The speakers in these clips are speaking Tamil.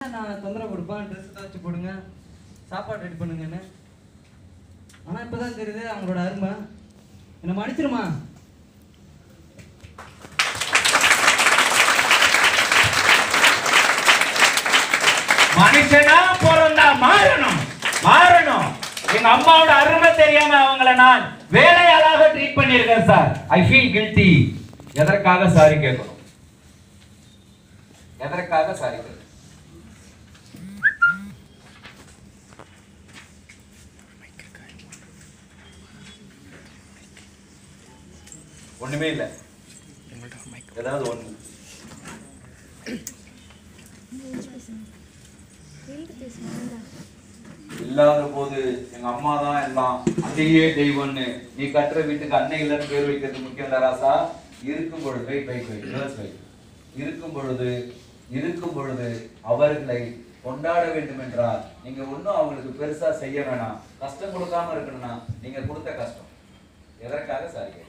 நான் தொந்தரவு கொடுப்பேன் ட்ரெஸ் துவச்சி போடுங்க சாப்பாடு ரெடி பண்ணுங்கன்னு ஆனால் இப்போ தான் தெரியுது அவங்களோட அருமை என்னை மன்னிச்சிருமா மனுஷனா பிறந்தா மாறணும் மாறணும் எங்க அம்மாவோட அருமை தெரியாம அவங்கள நான் வேலையாளாக ட்ரீட் பண்ணியிருக்கேன் சார் ஐ ஃபீல் கில்ட்டி எதற்காக சாரி கேட்கணும் எதற்காக சாரி கேட்கணும் ஒண்ணுமே இல்ல ஏதாவது ஒண்ணு இல்லாத போது எங்க அம்மா தான் எல்லாம் அன்னையே தெய்வம்னு நீ கட்டுற வீட்டுக்கு அன்னை இல்லைன்னு பேர் வைக்கிறது முக்கியம் இல்ல ராசா இருக்கும் பொழுது வை வை வை ரிவர்ஸ் வை இருக்கும் பொழுது இருக்கும் பொழுது அவர்களை கொண்டாட வேண்டும் என்றால் நீங்க ஒண்ணும் அவங்களுக்கு பெருசா செய்ய வேணாம் கஷ்டம் கொடுக்காம இருக்கணும்னா நீங்க கொடுத்த கஷ்டம் எதற்காக சாரி கேட்கணும்?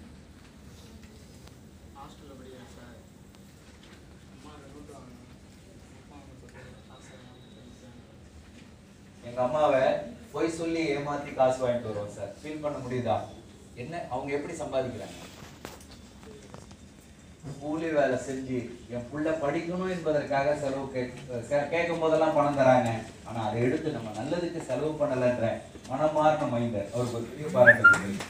ஹாஸ்டலில் படிக்கிறேன் சார் அம்மா ரூட் வாங்கணும் அப்பா அவங்க சொல்லிட்டு காசு வாங்கணும் எங்க அம்மாவை பொய் சொல்லி ஏமாத்தி காசு வாங்கிட்டு வருவோம் சார் ஃபீல் பண்ண முடியுதா என்ன அவங்க எப்படி சம்பாதிக்கிறாங்க கூலி வேலை செஞ்சு என் புள்ள படிக்கணும் என்பதற்காக செலவு கேட்கும் போதெல்லாம் பணம் தராங்க ஆனா அதை எடுத்து நம்ம நல்லதுக்கு செலவு பண்ணலன்ற மனமார்ந்த மைந்தர் அவருக்கு ஒரு பெரிய பாராட்டு கொடுங்க.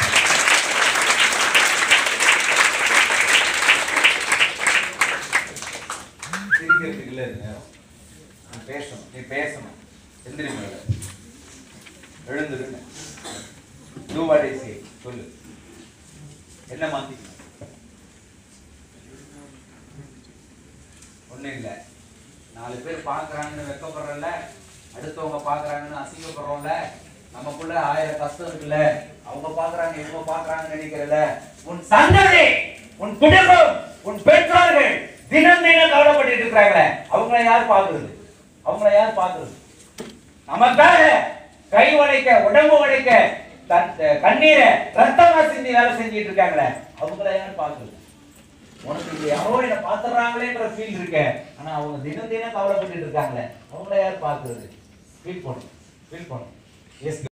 சிரிக்கிறதுக்கு இல்ல இது நேரம் நீ பேசணும் நீ பேசணும் எந்திரி மேல எழுந்துருங்க டூ வாட் ஐ சே சொல்லு என்ன மாத்திக்கணும் ஒண்ணும் இல்ல நாலு பேர் பாக்குறாங்கன்னு வெக்கப்படுறல அடுத்தவங்க பாக்குறாங்கன்னு அசிங்கப்படுறோம்ல நமக்குள்ள ஆயிரம் கஷ்டம் இருக்குல்ல அவங்க பாக்குறாங்க இவங்க பாக்குறாங்கன்னு நினைக்கிறல உன் சந்ததி உன் குடும்பம் உன் பெற்றோர்கள் தினம் தினம் கவலைப்பட்டு இருக்கிறாங்களே அவங்கள யார் பாக்குறது அவங்கள யார் பாக்குறது நமக்காக கை உடைக்க உடம்பு உடைக்க தன் கண்ணீரை ரத்தமா சிந்தி வேலை செஞ்சிட்டு இருக்காங்களே அவங்கள யார் பாக்குறது உனக்கு இது யாரோ என்ன பாத்துறாங்களேன்ற ஃபீல் இருக்கு ஆனா அவங்க தினம் தினம் கவலைப்பட்டு இருக்காங்களே அவங்கள யார் பாக்குறது ஃபீல் பண்ணும் ஃபீல் பண்ணும் எஸ்